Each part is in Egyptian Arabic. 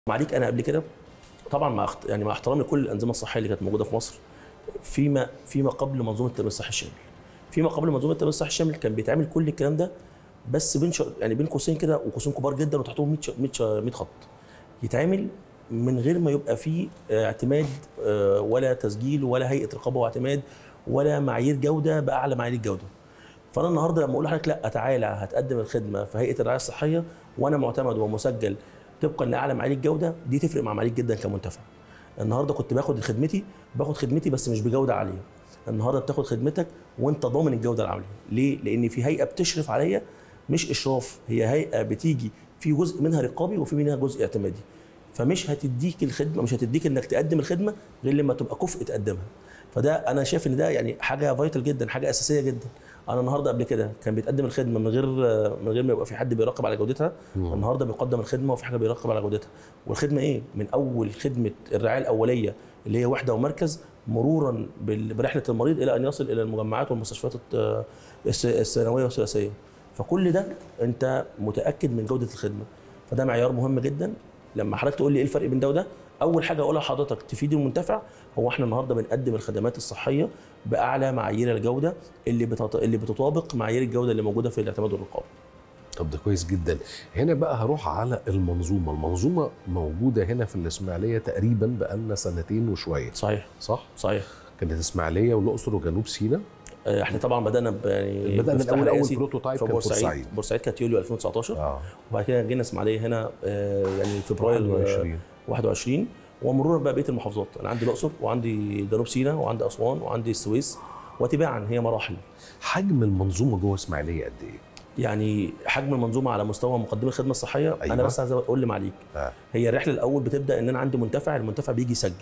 معاليك انا قبل كده طبعا مع اخت- يعني مع احترامي لكل الانظمه الصحيه اللي كانت موجوده في مصر فيما فيما قبل منظومه التامين الصحي الشامل فيما قبل منظومه التامين الصحي الشامل كان بيتعمل كل الكلام ده بس بين ش... يعني بين قوسين كده وقوسين كبار جدا وتحتهم 100 ش- 100 ش- 100 خط يتعمل من غير ما يبقى فيه آه، اعتماد آه، ولا تسجيل ولا هيئه رقابه واعتماد ولا معايير جوده باعلى معايير الجوده فانا النهارده لما اقول لحضرتك لا تعالى هتقدم الخدمه في هيئه الرعايه الصحيه وانا معتمد ومسجل طبقا لاعلى معايير الجوده دي تفرق مع معاليك جدا كمنتفع النهارده كنت باخد خدمتي باخد خدمتي بس مش بجوده عاليه النهارده بتاخد خدمتك وانت ضامن الجوده العاليه ليه لان في هيئه بتشرف عليا مش اشراف هي هيئه بتيجي في جزء منها رقابي وفي منها جزء اعتمادي فمش هتديك الخدمه مش هتديك انك تقدم الخدمه غير لما تبقى كفء تقدمها فده انا شايف ان ده يعني حاجه فايتال جدا حاجه اساسيه جدا انا النهارده قبل كده كان بيتقدم الخدمه من غير من غير ما يبقى في حد بيراقب على جودتها النهارده بيقدم الخدمه وفي حاجه بيراقب على جودتها والخدمه ايه من اول خدمه الرعايه الاوليه اللي هي وحده ومركز مرورا بال- برحله المريض الى ان يصل الى المجمعات والمستشفيات الت- الس- الثانويه والثلاثيه فكل ده انت متاكد من جوده الخدمه فده معيار مهم جدا لما حضرتك تقول لي ايه الفرق بين ده وده اول حاجه اقولها لحضرتك تفيد المنتفع هو احنا النهارده بنقدم الخدمات الصحيه باعلى معايير الجوده اللي بتط... اللي بتطابق معايير الجوده اللي موجوده في الاعتماد والرقابه طب ده كويس جدا هنا بقى هروح على المنظومه المنظومه موجوده هنا في الاسماعيليه تقريبا بقالنا سنتين وشويه صحيح صح صحيح كانت اسماعيليه والاقصر وجنوب سيناء آه، احنا طبعا بدانا ب... يعني بدأنا بافتتاح الأول أول رئاسي بروتوتايب في كان بورسعيد بورسعيد. بورسعيد كانت يوليو 2019 اه وبعد كده جينا اسماعيليه هنا آه، يعني فبراير 21 آه، 21 ومرورا بقى بقيه المحافظات انا عندي الاقصر وعندي جنوب سيناء وعندي اسوان وعندي السويس وتباعا هي مراحل حجم المنظومه جوه اسماعيليه قد ايه؟ يعني حجم المنظومه على مستوى مقدمي الخدمه الصحيه أيوة. انا أيوة. بس عايز اقول لمعاليك آه. هي الرحله الاول بتبدا ان انا عندي منتفع المنتفع بيجي يسجل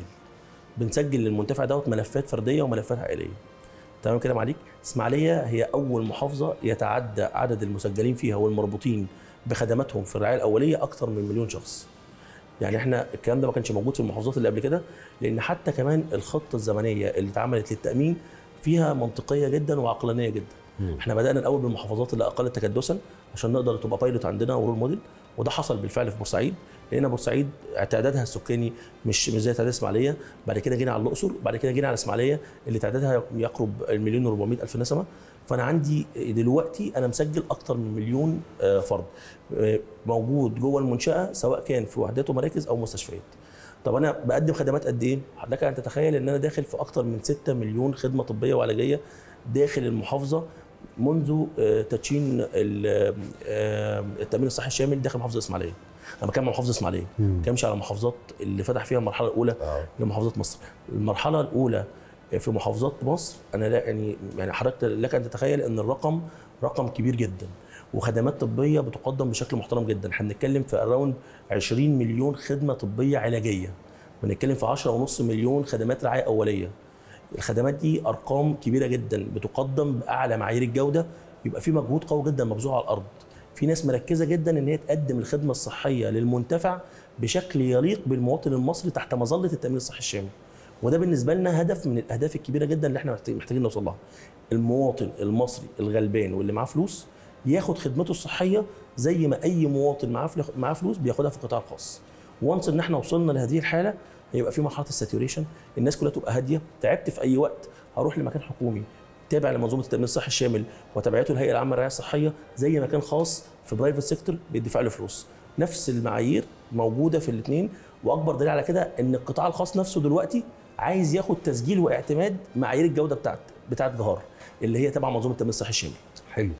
بنسجل للمنتفع دوت ملفات فرديه وملفات عائليه تمام كده معاليك اسماعيليه هي اول محافظه يتعدى عدد المسجلين فيها والمربوطين بخدماتهم في الرعايه الاوليه اكثر من مليون شخص يعني احنا الكلام ده ما كانش موجود في المحافظات اللي قبل كده لان حتى كمان الخطه الزمنيه اللي اتعملت للتامين فيها منطقيه جدا وعقلانيه جدا مم. احنا بدانا الاول بالمحافظات اللي اقل تكدسا عشان نقدر تبقى بايلوت عندنا ورول موديل وده حصل بالفعل في بورسعيد لقينا بورسعيد تعدادها السكاني مش مش زي تعداد اسماعيليه بعد كده جينا على الاقصر بعد كده جينا على اسماعيليه اللي تعدادها يقرب المليون و400 الف نسمه فانا عندي دلوقتي انا مسجل اكتر من مليون آه، فرد آه، موجود جوه المنشاه سواء كان في وحدات ومراكز او مستشفيات طب انا بقدم خدمات قد ايه؟ لك ان تتخيل ان انا داخل في اكتر من 6 مليون خدمه طبيه وعلاجيه داخل المحافظه منذ آه، تدشين ال- آه، التامين الصحي الشامل داخل محافظه الاسماعيليه. انا بتكلم عن محافظه الاسماعيليه، مم. ما بتكلمش على المحافظات اللي فتح فيها المرحله الاولى اه لمحافظات مصر. المرحله الاولى في محافظات مصر انا لا يعني يعني حضرتك لك ان تتخيل ان الرقم رقم كبير جدا وخدمات طبيه بتقدم بشكل محترم جدا، احنا بنتكلم في اراوند 20 مليون خدمه طبيه علاجيه. بنتكلم في 10.5 مليون خدمات رعايه اوليه. الخدمات دي ارقام كبيره جدا بتقدم باعلى معايير الجوده يبقى في مجهود قوي جدا مبذول على الارض في ناس مركزه جدا ان هي تقدم الخدمه الصحيه للمنتفع بشكل يليق بالمواطن المصري تحت مظله التامين الصحي الشامل وده بالنسبه لنا هدف من الاهداف الكبيره جدا اللي احنا محتاج- محتاجين نوصل لها المواطن المصري الغلبان واللي معاه فلوس ياخد خدمته الصحيه زي ما اي مواطن معاه فل- معاه فلوس بياخدها في القطاع الخاص وانس ان احنا وصلنا لهذه الحاله هيبقى في مرحله الساتوريشن الناس كلها تبقى هاديه تعبت في اي وقت هروح لمكان حكومي تابع لمنظومه التامين الصحي الشامل وتبعيته الهيئه العامه للرعايه الصحيه زي مكان خاص في برايفت سيكتور بيدفع له فلوس نفس المعايير موجوده في الاثنين واكبر دليل على كده ان القطاع الخاص نفسه دلوقتي عايز ياخد تسجيل واعتماد معايير الجوده بتاعت بتاعت ظهر اللي هي تبع منظومه التامين الصحي الشامل